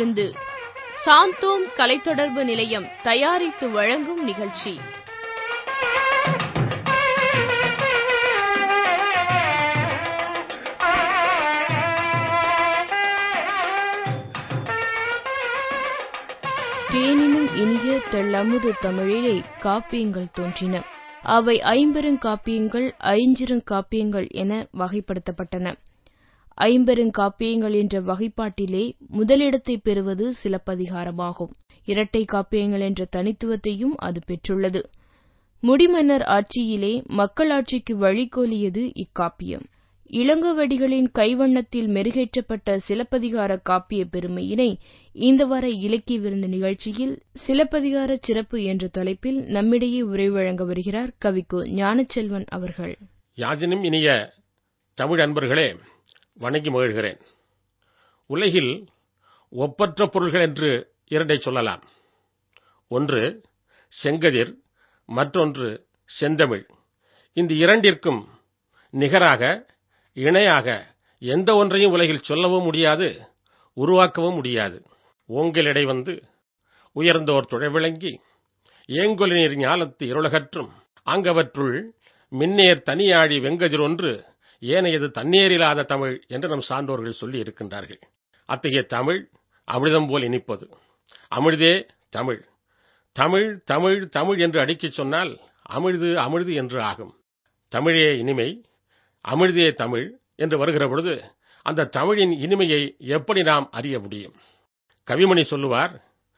சென்னையிலிருந்து சாந்தோம் கலைத்தொடர்பு நிலையம் தயாரித்து வழங்கும் நிகழ்ச்சி தேனினும் இனிய தெள்ளமுது தமிழிலே காப்பியங்கள் தோன்றின அவை ஐம்பெருங்காப்பியங்கள் ஐஞ்சிறுகாப்பியங்கள் என வகைப்படுத்தப்பட்டன ஐம்பெருங்காப்பியங்கள் என்ற வகைப்பாட்டிலே முதலிடத்தைப் பெறுவது சிலப்பதிகாரமாகும் இரட்டை காப்பியங்கள் என்ற தனித்துவத்தையும் அது பெற்றுள்ளது முடிமன்னர் ஆட்சியிலே மக்களாட்சிக்கு வழிகோலியது இக்காப்பியம் இளங்கோவடிகளின் கைவண்ணத்தில் மெருகேற்றப்பட்ட சிலப்பதிகார காப்பிய பெருமையினை இந்த வார இலக்கிய விருந்து நிகழ்ச்சியில் சிலப்பதிகார சிறப்பு என்ற தலைப்பில் நம்மிடையே உரை வழங்க வருகிறார் கவிக்கோ ஞானச்செல்வன் அவர்கள் யாதினும் இனிய தமிழ் அன்பர்களே வணங்கி மகிழ்கிறேன் உலகில் ஒப்பற்ற பொருள்கள் என்று இரண்டை சொல்லலாம் ஒன்று செங்கதிர் மற்றொன்று செந்தமிழ் இந்த இரண்டிற்கும் நிகராக இணையாக எந்த ஒன்றையும் உலகில் சொல்லவும் முடியாது உருவாக்கவும் முடியாது ஓங்கலிடை வந்து உயர்ந்தோர் துழைவிளங்கி ஏங்கொலினீர் ஞாலத்து இருளகற்றும் அங்கவற்றுள் மின்னேர் தனியாழி வெங்கதிர் ஒன்று ஏனையது தண்ணீரில்லாத தமிழ் என்று நம் சான்றோர்கள் சொல்லி இருக்கின்றார்கள் அத்தகைய தமிழ் அமிர்தம் போல் இனிப்பது அமிழ்தே தமிழ் தமிழ் தமிழ் தமிழ் என்று அடிக்கச் சொன்னால் அமிழ்து அமிழ்து என்று ஆகும் தமிழே இனிமை அமிழ்தே தமிழ் என்று வருகிற பொழுது அந்த தமிழின் இனிமையை எப்படி நாம் அறிய முடியும் கவிமணி சொல்லுவார்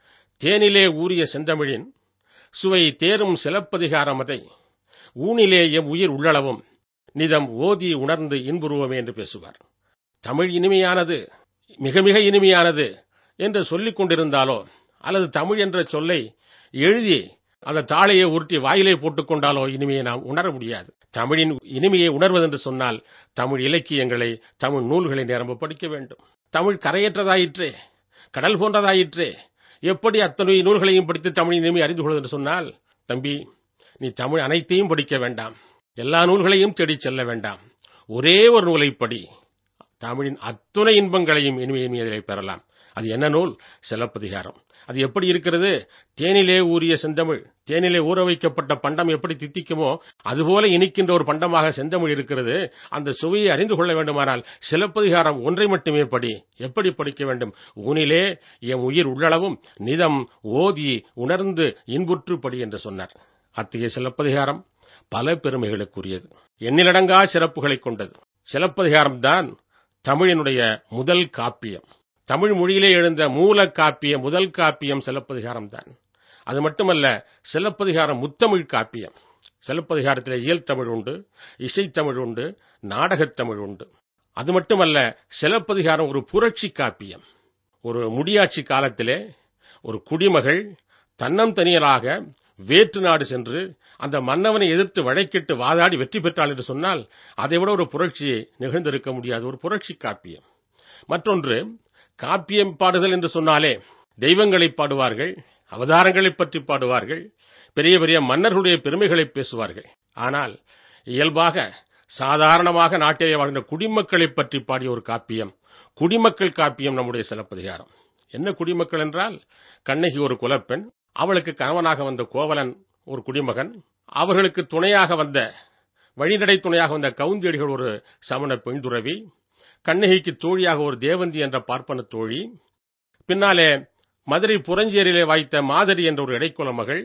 தேனிலே ஊறிய செந்தமிழின் சுவை தேரும் சிலப்பதிகாரமதை ஊனிலே எம் உயிர் உள்ளளவும் நிதம் ஓதி உணர்ந்து இன்புருவமே என்று பேசுவார் தமிழ் இனிமையானது மிக மிக இனிமையானது என்று சொல்லிக் கொண்டிருந்தாலோ அல்லது தமிழ் என்ற சொல்லை எழுதி அந்த தாளையை உருட்டி வாயிலே போட்டுக் கொண்டாலோ இனிமையை நாம் உணர முடியாது தமிழின் இனிமையை உணர்வதென்று சொன்னால் தமிழ் இலக்கியங்களை தமிழ் நூல்களை நிரம்ப படிக்க வேண்டும் தமிழ் கரையற்றதாயிற்றே கடல் போன்றதாயிற்றே எப்படி அத்தனை நூல்களையும் படித்து தமிழின் இனிமை அறிந்து கொள்வது என்று சொன்னால் தம்பி நீ தமிழ் அனைத்தையும் படிக்க வேண்டாம் எல்லா நூல்களையும் தேடிச் செல்ல வேண்டாம் ஒரே ஒரு நூலை படி தமிழின் அத்துணை இன்பங்களையும் இனிமையின் மீதிலே பெறலாம் அது என்ன நூல் சிலப்பதிகாரம் அது எப்படி இருக்கிறது தேனிலே ஊறிய செந்தமிழ் தேனிலே ஊற வைக்கப்பட்ட பண்டம் எப்படி தித்திக்குமோ அதுபோல இனிக்கின்ற ஒரு பண்டமாக செந்தமிழ் இருக்கிறது அந்த சுவையை அறிந்து கொள்ள வேண்டுமானால் சிலப்பதிகாரம் ஒன்றை மட்டுமே படி எப்படி படிக்க வேண்டும் ஊனிலே எம் உயிர் உள்ளளவும் நிதம் ஓதி உணர்ந்து இன்புற்று படி என்று சொன்னார் அத்தகைய சிலப்பதிகாரம் பல பெருமைகளுக்குரியது எண்ணிலடங்கா சிறப்புகளைக் கொண்டது சிலப்பதிகாரம் தான் தமிழினுடைய முதல் காப்பியம் தமிழ் மொழியிலே எழுந்த மூல காப்பிய முதல் காப்பியம் சிலப்பதிகாரம் தான் அது மட்டுமல்ல சிலப்பதிகாரம் முத்தமிழ் காப்பியம் சிலப்பதிகாரத்திலே இயல் தமிழ் உண்டு இசைத்தமிழ் உண்டு நாடகத்தமிழ் உண்டு அது மட்டுமல்ல சிலப்பதிகாரம் ஒரு புரட்சி காப்பியம் ஒரு முடியாட்சி காலத்திலே ஒரு குடிமகள் தன்னம் தனியலாக வேற்று நாடு சென்று அந்த மன்னவனை எதிர்த்து வழக்கிட்டு வாதாடி வெற்றி பெற்றாள் என்று சொன்னால் அதைவிட ஒரு புரட்சி நிகழ்ந்திருக்க முடியாது ஒரு புரட்சி காப்பியம் மற்றொன்று காப்பியம் பாடுதல் என்று சொன்னாலே தெய்வங்களை பாடுவார்கள் அவதாரங்களை பற்றி பாடுவார்கள் பெரிய பெரிய மன்னர்களுடைய பெருமைகளை பேசுவார்கள் ஆனால் இயல்பாக சாதாரணமாக நாட்டிலே வாழ்ந்த குடிமக்களை பற்றி பாடிய ஒரு காப்பியம் குடிமக்கள் காப்பியம் நம்முடைய சிலப்பதிகாரம் என்ன குடிமக்கள் என்றால் கண்ணகி ஒரு குலப்பெண் அவளுக்கு கணவனாக வந்த கோவலன் ஒரு குடிமகன் அவர்களுக்கு துணையாக வந்த வழிநடை துணையாக வந்த கவுந்தியடிகள் ஒரு சமண பெண்துறவி கண்ணகிக்கு தோழியாக ஒரு தேவந்தி என்ற பார்ப்பன தோழி பின்னாலே மதுரை புறஞ்சேரியிலே வாய்த்த மாதரி என்ற ஒரு இடைக்குல மகள்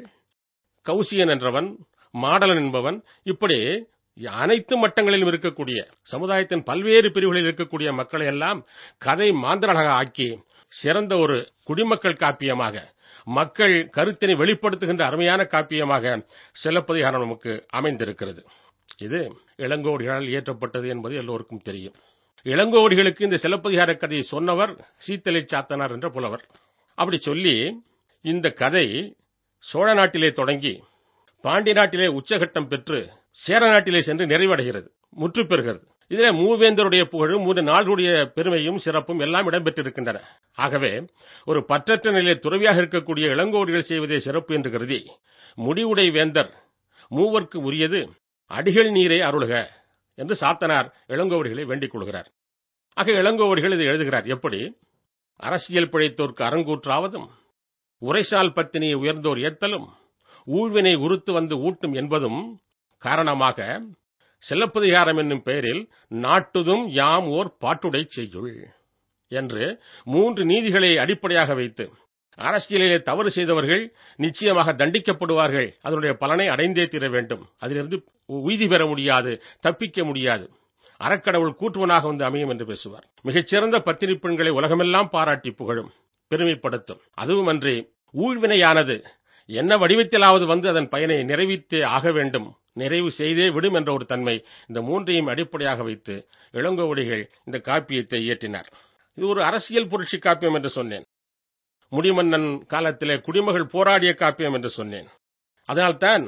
கௌசியன் என்றவன் மாடலன் என்பவன் இப்படி அனைத்து மட்டங்களிலும் இருக்கக்கூடிய சமுதாயத்தின் பல்வேறு பிரிவுகளில் இருக்கக்கூடிய மக்களை எல்லாம் கதை மாந்திரனாக ஆக்கி சிறந்த ஒரு குடிமக்கள் காப்பியமாக மக்கள் கருத்தினை வெளிப்படுத்துகின்ற அருமையான காப்பியமாக சிலப்பதிகாரம் நமக்கு அமைந்திருக்கிறது இது இளங்கோடிகளால் இயற்றப்பட்டது என்பது எல்லோருக்கும் தெரியும் இளங்கோவடிகளுக்கு இந்த சிலப்பதிகார கதையை சொன்னவர் சீத்தலை சாத்தனார் என்ற புலவர் அப்படி சொல்லி இந்த கதை சோழ நாட்டிலே தொடங்கி பாண்டி நாட்டிலே உச்சகட்டம் பெற்று சேர நாட்டிலே சென்று நிறைவடைகிறது முற்று பெறுகிறது இதிலே மூவேந்தருடைய புகழும் மூன்று நாளுடைய பெருமையும் சிறப்பும் எல்லாம் இடம்பெற்றிருக்கின்றன ஆகவே ஒரு பற்றற்ற நிலை துறவியாக இருக்கக்கூடிய இளங்கோடிகள் செய்வதே சிறப்பு என்று கருதி முடிவுடை வேந்தர் மூவர்க்கு உரியது அடிகள் நீரை அருளுக என்று சாத்தனார் இளங்கோவடிகளை வேண்டிக் கொள்கிறார் ஆக இளங்கோவடிகள் இதை எழுதுகிறார் எப்படி அரசியல் பிழைத்தோர்க்கு அரங்கூற்றாவதும் உரைசால் பத்தினியை உயர்ந்தோர் ஏத்தலும் ஊழ்வினை உறுத்து வந்து ஊட்டும் என்பதும் காரணமாக சிலப்பதிகாரம் என்னும் பெயரில் நாட்டுதும் யாம் ஓர் பாட்டுடை செய்யுள் என்று மூன்று நீதிகளை அடிப்படையாக வைத்து அரசியலிலே தவறு செய்தவர்கள் நிச்சயமாக தண்டிக்கப்படுவார்கள் அதனுடைய பலனை அடைந்தே தீர வேண்டும் அதிலிருந்து உய்தி பெற முடியாது தப்பிக்க முடியாது அறக்கடவுள் கூற்றுவனாக வந்து அமையும் என்று பேசுவார் மிகச்சிறந்த பத்தினி பெண்களை உலகமெல்லாம் பாராட்டி புகழும் பெருமைப்படுத்தும் அதுவுமன்றி ஊழ்வினையானது என்ன வடிவத்திலாவது வந்து அதன் பயனை நிறைவேற்றே ஆக வேண்டும் நிறைவு செய்தே விடும் என்ற ஒரு தன்மை இந்த மூன்றையும் அடிப்படையாக வைத்து இளங்கோவடிகள் இந்த காப்பியத்தை இயற்றினார் இது ஒரு அரசியல் புரட்சி காப்பியம் என்று சொன்னேன் முடிமன்னன் காலத்திலே குடிமகள் போராடிய காப்பியம் என்று சொன்னேன் அதனால்தான்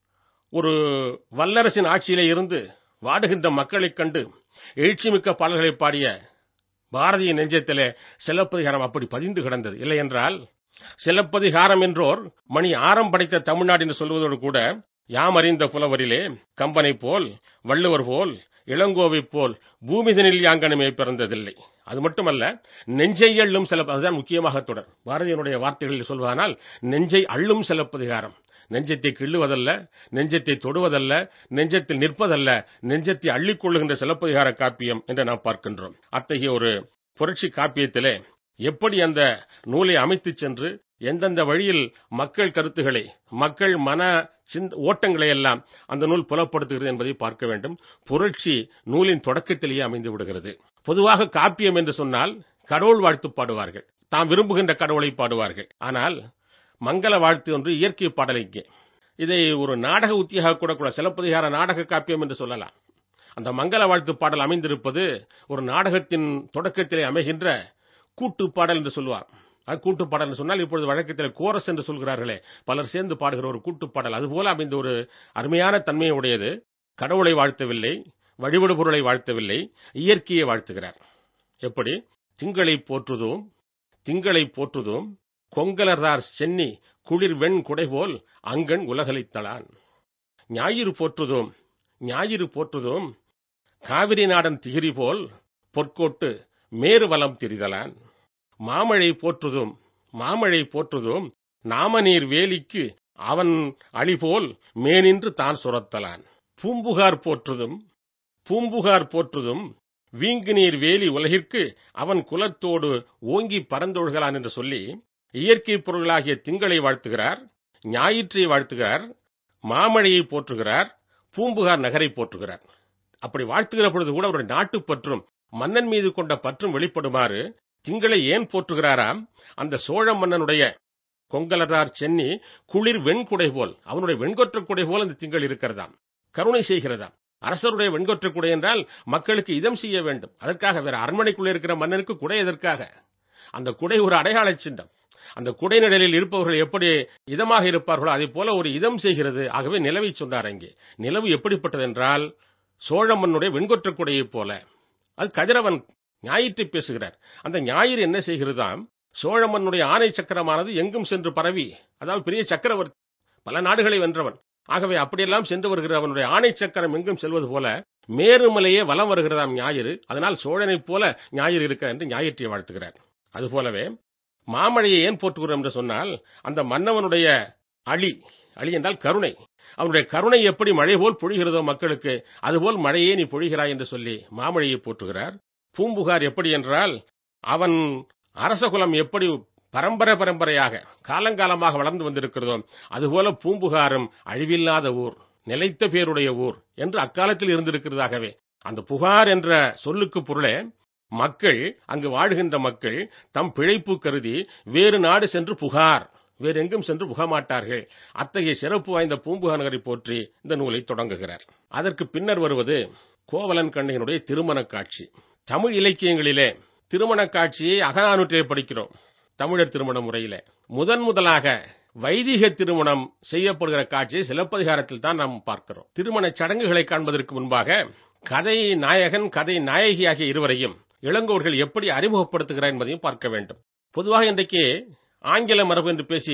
ஒரு வல்லரசின் ஆட்சியிலே இருந்து வாடுகின்ற மக்களைக் கண்டு எழுச்சிமிக்க பாடல்களை பாடிய பாரதிய நெஞ்சத்திலே சிலப்பதிகாரம் அப்படி பதிந்து கிடந்தது இல்லை என்றால் சிலப்பதிகாரம் என்றோர் மணி ஆரம் படைத்த தமிழ்நாடு என்று சொல்வதோடு கூட யாம் அறிந்த புலவரிலே கம்பனை போல் வள்ளுவர் போல் இளங்கோவை போல் பூமிதனில் யாங்கனமே பிறந்ததில்லை அது மட்டுமல்ல நெஞ்சை அள்ளும் சில அதுதான் முக்கியமாக தொடர் பாரதியனுடைய வார்த்தைகளில் சொல்வதானால் நெஞ்சை அள்ளும் சிலப்பதிகாரம் நெஞ்சத்தை கிள்ளுவதல்ல நெஞ்சத்தை தொடுவதல்ல நெஞ்சத்தில் நிற்பதல்ல நெஞ்சத்தை அள்ளிக்கொள்ளுகின்ற சிலப்பதிகார காப்பியம் என்று நாம் பார்க்கின்றோம் அத்தகைய ஒரு புரட்சி காப்பியத்திலே எப்படி அந்த நூலை அமைத்துச் சென்று எந்தெந்த வழியில் மக்கள் கருத்துக்களை மக்கள் மன ஓட்டங்களை எல்லாம் அந்த நூல் புலப்படுத்துகிறது என்பதை பார்க்க வேண்டும் புரட்சி நூலின் தொடக்கத்திலேயே அமைந்து விடுகிறது பொதுவாக காப்பியம் என்று சொன்னால் கடவுள் வாழ்த்து பாடுவார்கள் தாம் விரும்புகின்ற கடவுளை பாடுவார்கள் ஆனால் மங்கள வாழ்த்து ஒன்று இயற்கை பாடல் இங்கே இதை ஒரு நாடக உத்தியாக கூட கூட சிலப்பதிகார நாடக காப்பியம் என்று சொல்லலாம் அந்த மங்கள வாழ்த்து பாடல் அமைந்திருப்பது ஒரு நாடகத்தின் தொடக்கத்திலே அமைகின்ற கூட்டு பாடல் என்று சொல்வார் அது கூட்டு பாடல் என்று சொன்னால் இப்பொழுது வழக்கத்தில் கோரஸ் என்று சொல்கிறார்களே பலர் சேர்ந்து பாடுகிற ஒரு கூட்டு பாடல் அதுபோல அமைந்த ஒரு அருமையான தன்மையை உடையது கடவுளை வாழ்த்தவில்லை வழிபடு பொருளை வாழ்த்தவில்லை இயற்கையை வாழ்த்துகிறார் எப்படி திங்களை போற்றுதும் திங்களை போற்றுதும் கொங்கலர்தார் சென்னி குளிர் வெண் குடைபோல் அங்கண் உலகலித்தலான் ஞாயிறு போற்றுதும் ஞாயிறு போற்றுதும் காவிரி நாடன் திகிரி போல் பொற்கோட்டு மேறு வலம் திரிதலான் மாமழை போற்றுதும் மாமழை போற்றுதும் நாமநீர் வேலிக்கு அவன் அழிபோல் மேனின்று தான் சுரத்தலான் பூம்புகார் போற்றுதும் பூம்புகார் போற்றுதும் வீங்கு நீர் வேலி உலகிற்கு அவன் குலத்தோடு ஓங்கி பறந்தொழுகலான் என்று சொல்லி இயற்கை பொருள்களாகிய திங்களை வாழ்த்துகிறார் ஞாயிற்றை வாழ்த்துகிறார் மாமழையை போற்றுகிறார் பூம்புகார் நகரை போற்றுகிறார் அப்படி வாழ்த்துகிற பொழுது கூட அவருடைய நாட்டுப்பற்றும் மன்னன் மீது கொண்ட பற்றும் வெளிப்படுமாறு திங்களை ஏன் போற்றுகிறாராம் அந்த சோழ மன்னனுடைய கொங்கலரார் சென்னி குளிர் வெண்குடை போல் அவனுடைய வெண்கொற்ற குடை போல் அந்த திங்கள் இருக்கிறதாம் கருணை செய்கிறதாம் அரசருடைய வெண்கொற்ற குடை என்றால் மக்களுக்கு இதம் செய்ய வேண்டும் அதற்காக வேற அரண்மனைக்குள்ளே இருக்கிற மன்னனுக்கு குடை எதற்காக அந்த குடை ஒரு அடையாள சின்னம் அந்த குடை நிழலில் இருப்பவர்கள் எப்படி இதமாக இருப்பார்களோ அதே போல ஒரு இதம் செய்கிறது ஆகவே நிலவை சொன்னார் அங்கே நிலவு எப்படிப்பட்டது என்றால் சோழ மன்னுடைய வெண்கொற்ற குடையைப் போல அது கதிரவன் ஞாயிற்றை பேசுகிறார் அந்த ஞாயிறு என்ன செய்கிறதாம் சோழ மன்னுடைய ஆணை சக்கரமானது எங்கும் சென்று பரவி அதாவது பெரிய சக்கரவர்த்தி பல நாடுகளை வென்றவன் ஆகவே அப்படியெல்லாம் சென்று வருகிற அவனுடைய ஆணை சக்கரம் எங்கும் செல்வது போல மேருமலையே வலம் வருகிறதாம் ஞாயிறு அதனால் சோழனைப் போல ஞாயிறு இருக்க என்று ஞாயிற்றை வாழ்த்துகிறார் அதுபோலவே மாமழையை ஏன் போற்றுகிறோம் என்று சொன்னால் அந்த மன்னவனுடைய அழி அழி என்றால் கருணை அவனுடைய கருணை எப்படி மழை போல் பொழிகிறதோ மக்களுக்கு அதுபோல் மழையே நீ பொழிகிறாய் என்று சொல்லி மாமழையை போற்றுகிறார் பூம்புகார் எப்படி என்றால் அவன் அரசகுலம் எப்படி பரம்பரை பரம்பரையாக காலங்காலமாக வளர்ந்து வந்திருக்கிறதோ அதுபோல பூம்புகாரும் அழிவில்லாத ஊர் நிலைத்த பேருடைய ஊர் என்று அக்காலத்தில் இருந்திருக்கிறதாகவே அந்த புகார் என்ற சொல்லுக்கு பொருளே மக்கள் அங்கு வாழ்கின்ற மக்கள் தம் பிழைப்பு கருதி வேறு நாடு சென்று புகார் வேறு எங்கும் சென்று புகமாட்டார்கள் அத்தகைய சிறப்பு வாய்ந்த பூம்புகார் நகரை போற்றி இந்த நூலை தொடங்குகிறார் அதற்கு பின்னர் வருவது கோவலன் கண்ணையனுடைய திருமண காட்சி தமிழ் இலக்கியங்களிலே திருமண காட்சியை அகநானூற்றிலே படிக்கிறோம் தமிழர் திருமண முறையிலே முதன் முதலாக வைதிக திருமணம் செய்யப்படுகிற காட்சியை சிலப்பதிகாரத்தில் தான் நாம் பார்க்கிறோம் திருமண சடங்குகளை காண்பதற்கு முன்பாக கதை நாயகன் கதை நாயகி ஆகிய இருவரையும் இளங்கோர்கள் எப்படி அறிமுகப்படுத்துகிறார் என்பதையும் பார்க்க வேண்டும் பொதுவாக இன்றைக்கு ஆங்கில மரபு என்று பேசி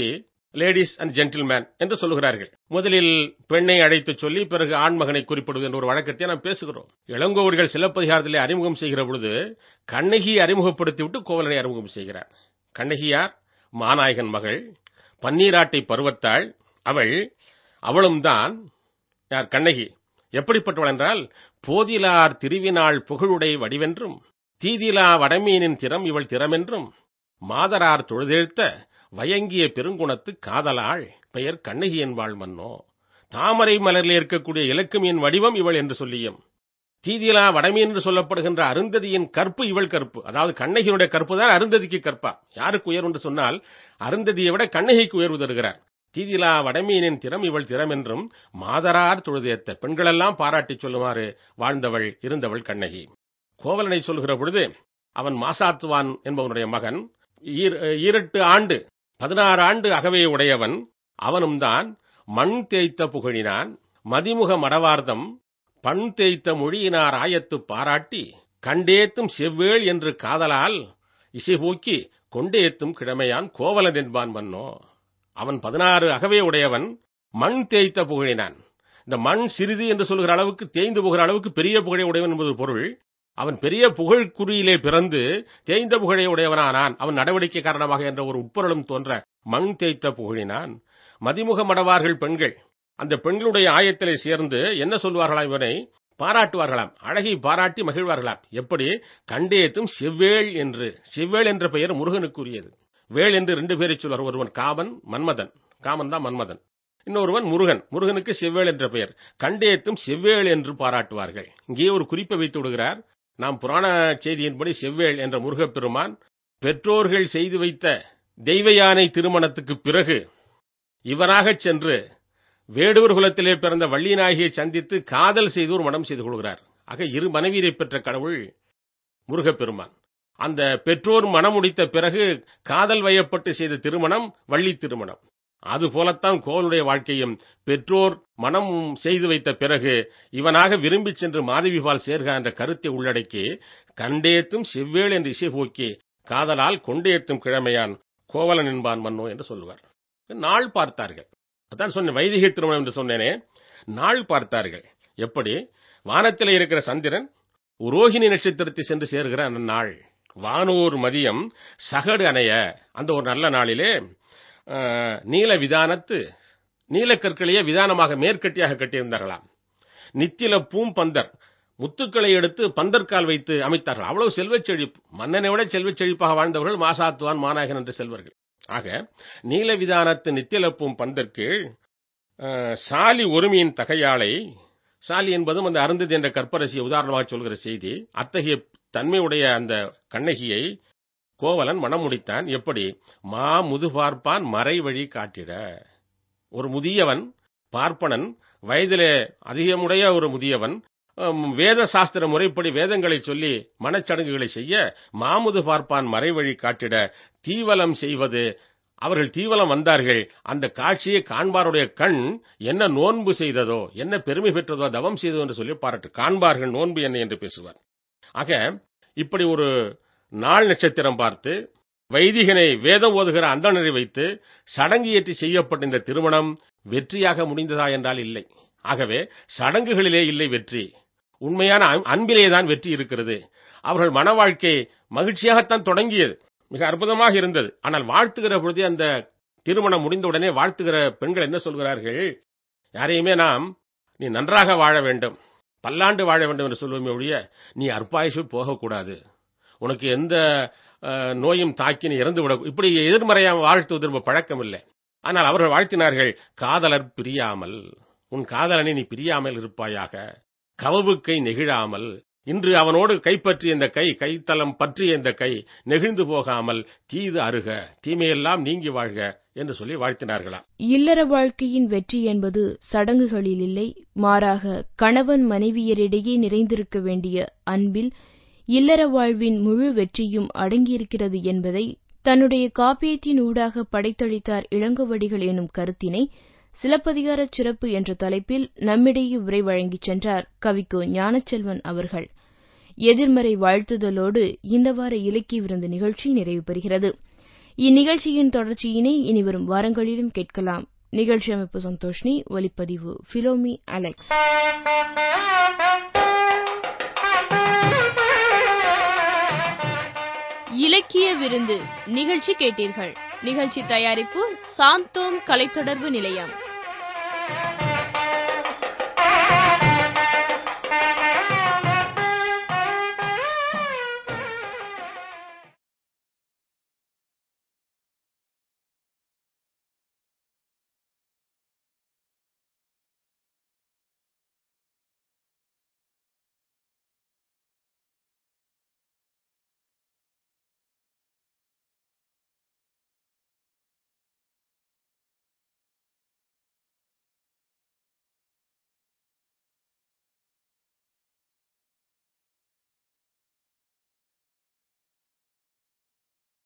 லேடிஸ் அண்ட் ஜென்டில்மேன் என்று சொல்லுகிறார்கள் முதலில் பெண்ணை அழைத்துச் சொல்லி பிறகு ஆண்மகனை குறிப்பிடுவது என்ற ஒரு வழக்கத்தை நாம் பேசுகிறோம் இளங்கோவடிகள் சிலப்பதிகாரத்திலே அறிமுகம் செய்கிற பொழுது கண்ணகியை அறிமுகப்படுத்திவிட்டு கோவலனை அறிமுகம் செய்கிறார் கண்ணகியார் மாநாயகன் மகள் பன்னீராட்டை பருவத்தாள் அவள் அவளும் தான் யார் கண்ணகி எப்படிப்பட்டவள் என்றால் போதிலார் திருவினாள் புகழுடை வடிவென்றும் தீதிலா வடமீனின் திறம் இவள் திறமென்றும் மாதரார் தொழுதெழுத்த வயங்கிய பெருங்குணத்து காதலாள் பெயர் கண்ணகி என்பாள் மன்னோ தாமரை மலரில் இருக்கக்கூடிய இலக்குமியின் வடிவம் இவள் என்று சொல்லியும் தீதிலா வடமீன் என்று சொல்லப்படுகின்ற அருந்ததியின் கற்பு இவள் கற்பு அதாவது கண்ணகியினுடைய கற்பு தான் அருந்ததிக்கு கற்பா யாருக்கு உயர்வு என்று சொன்னால் அருந்ததியை விட கண்ணகிக்கு உயர்வு தருகிறார் தீதிலா வடமீனின் திறம் இவள் திறம் என்றும் மாதரார் தொழுதேத்த பெண்களெல்லாம் பாராட்டிச் சொல்லுமாறு வாழ்ந்தவள் இருந்தவள் கண்ணகி கோவலனை சொல்கிற பொழுது அவன் மாசாத்துவான் என்பவனுடைய மகன் ஈரட்டு ஆண்டு பதினாறு ஆண்டு அகவே உடையவன் அவனும் தான் மண் தேய்த்த புகழினான் மதிமுக மடவார்தம் பண் தேய்த்த மொழியினார் ஆயத்து பாராட்டி கண்டேத்தும் செவ்வேள் என்று காதலால் இசைபூக்கி கொண்டேத்தும் கிழமையான் கோவலன் என்பான் மன்னோ அவன் பதினாறு அகவே உடையவன் மண் தேய்த்த புகழினான் இந்த மண் சிறிது என்று சொல்கிற அளவுக்கு தேய்ந்து போகிற அளவுக்கு பெரிய புகழை உடையவன் என்பது பொருள் அவன் பெரிய புகழ் குறியிலே பிறந்து தேய்ந்த புகழை உடையவனானான் அவன் நடவடிக்கை காரணமாக என்ற ஒரு உட்பொருளும் தோன்ற மண் தேய்த்த புகழினான் மதிமுக மடவார்கள் பெண்கள் அந்த பெண்களுடைய ஆயத்திலே சேர்ந்து என்ன சொல்வார்களாம் இவனை பாராட்டுவார்களாம் அழகை பாராட்டி மகிழ்வார்களாம் எப்படி கண்டேத்தும் செவ்வேள் என்று செவ்வேள் என்ற பெயர் முருகனுக்குரியது வேள் என்று ரெண்டு பேரை சொல்வார் ஒருவன் காமன் மன்மதன் காமன் தான் மன்மதன் இன்னொருவன் முருகன் முருகனுக்கு செவ்வேள் என்ற பெயர் கண்டேத்தும் செவ்வேள் என்று பாராட்டுவார்கள் இங்கே ஒரு குறிப்பை வைத்து விடுகிறார் நாம் புராண செய்தியின்படி செவ்வேள் என்ற முருகப்பெருமான் பெற்றோர்கள் செய்து வைத்த தெய்வ யானை திருமணத்துக்கு பிறகு இவராகச் சென்று வேடுவர் குலத்திலே பிறந்த வள்ளிநாயகியை சந்தித்து காதல் செய்து ஒரு மனம் செய்து கொள்கிறார் ஆக இரு மனைவியரை பெற்ற கடவுள் முருகப்பெருமான் அந்த பெற்றோர் மனம் முடித்த பிறகு காதல் வயப்பட்டு செய்த திருமணம் வள்ளி திருமணம் அதுபோலத்தான் கோவலுடைய வாழ்க்கையும் பெற்றோர் மனம் செய்து வைத்த பிறகு இவனாக விரும்பிச் சென்று மாதவிபால் சேர்க என்ற கருத்தை உள்ளடக்கி கண்டேத்தும் செவ்வேள் என்று இசை போக்கி காதலால் கொண்டேத்தும் கிழமையான் கோவலன் என்பான் மன்னோ என்று சொல்லுவார் நாள் பார்த்தார்கள் அதான் சொன்ன வைதிக திருமணம் என்று சொன்னேனே நாள் பார்த்தார்கள் எப்படி வானத்தில் இருக்கிற சந்திரன் ரோஹிணி நட்சத்திரத்தை சென்று சேர்கிற அந்த நாள் வானூர் மதியம் சகடு அணைய அந்த ஒரு நல்ல நாளிலே நீல விதானத்து நீலக்கற்களையே விதானமாக மேற்கட்டியாக கட்டியிருந்தார்களாம் நித்தில பூம்பந்தர் முத்துக்களை எடுத்து பந்தற்கால் வைத்து அமைத்தார்கள் அவ்வளவு செல்வச் செழிப்பு மன்னனை விட செல்வச் செழிப்பாக வாழ்ந்தவர்கள் மாசாத்துவான் மாநாயகன் என்று செல்வர்கள் ஆக நீல விதானத்து நித்திலப்பும் பந்தற்கு சாலி ஒருமையின் தகையாளை சாலி என்பதும் அந்த அருந்ததி என்ற கற்பரசியை உதாரணமாக சொல்கிற செய்தி அத்தகைய தன்மையுடைய அந்த கண்ணகியை கோவலன் மனம் முடித்தான் எப்படி மா முது பார்ப்பான் மறை வழி காட்டிட ஒரு முதியவன் பார்ப்பனன் வயதிலே அதிகமுடைய ஒரு முதியவன் வேத சாஸ்திர முறைப்படி வேதங்களை சொல்லி மனச்சடங்குகளை செய்ய மாமுது பார்ப்பான் மறைவழி காட்டிட தீவலம் செய்வது அவர்கள் தீவலம் வந்தார்கள் அந்த காட்சியை காண்பாருடைய கண் என்ன நோன்பு செய்ததோ என்ன பெருமை பெற்றதோ தவம் செய்ததோ என்று சொல்லி பாராட்டு காண்பார்கள் நோன்பு என்ன என்று பேசுவார் ஆக இப்படி ஒரு நாள் நட்சத்திரம் பார்த்து வைதிகனை வேதம் ஓதுகிற அந்தணரை வைத்து சடங்கு ஏற்றி செய்யப்பட்ட இந்த திருமணம் வெற்றியாக முடிந்ததா என்றால் இல்லை ஆகவே சடங்குகளிலே இல்லை வெற்றி உண்மையான அன்பிலே தான் வெற்றி இருக்கிறது அவர்கள் மன வாழ்க்கை மகிழ்ச்சியாகத்தான் தொடங்கியது மிக அற்புதமாக இருந்தது ஆனால் வாழ்த்துகிற பொழுதே அந்த திருமணம் முடிந்தவுடனே வாழ்த்துகிற பெண்கள் என்ன சொல்கிறார்கள் யாரையுமே நாம் நீ நன்றாக வாழ வேண்டும் பல்லாண்டு வாழ வேண்டும் என்று சொல்லுவோமே ஒழிய நீ அற்பாயுஷு போகக்கூடாது உனக்கு எந்த நோயும் தாக்கி நீ இறந்து விட இப்படி எதிர்மறையாக வாழ்த்துவது ரொம்ப பழக்கம் இல்லை ஆனால் அவர்கள் வாழ்த்தினார்கள் காதலர் பிரியாமல் உன் காதலனை நீ பிரியாமல் இருப்பாயாக கவவுக்கை நெகிழாமல் இன்று அவனோடு கைப்பற்றிய இந்த கை கைத்தலம் பற்றிய இந்த கை நெகிழ்ந்து போகாமல் தீது அருக தீமையெல்லாம் நீங்கி வாழ்க என்று சொல்லி வாழ்த்தினார்களாம் இல்லற வாழ்க்கையின் வெற்றி என்பது சடங்குகளில் இல்லை மாறாக கணவன் மனைவியரிடையே நிறைந்திருக்க வேண்டிய அன்பில் இல்லற வாழ்வின் முழு வெற்றியும் அடங்கியிருக்கிறது என்பதை தன்னுடைய காப்பியத்தின் ஊடாக படைத்தளித்தார் இளங்கோவடிகள் எனும் கருத்தினை சிலப்பதிகார சிறப்பு என்ற தலைப்பில் நம்மிடையே உரை வழங்கிச் சென்றார் கவிக்கோ ஞானச்செல்வன் அவர்கள் எதிர்மறை வாழ்த்துதலோடு இந்த வார இலக்கிய விருந்து நிகழ்ச்சி நிறைவு பெறுகிறது இந்நிகழ்ச்சியின் தொடர்ச்சியினை இனிவரும் வாரங்களிலும் கேட்கலாம் நிகழ்ச்சி அமைப்பு சந்தோஷ்னி ஒலிப்பதிவு பிலோமி அலெக்ஸ் இலக்கிய விருந்து நிகழ்ச்சி கேட்டீர்கள் நிகழ்ச்சி தயாரிப்பு சாந்தோம் கலைத்தொடர்பு நிலையம்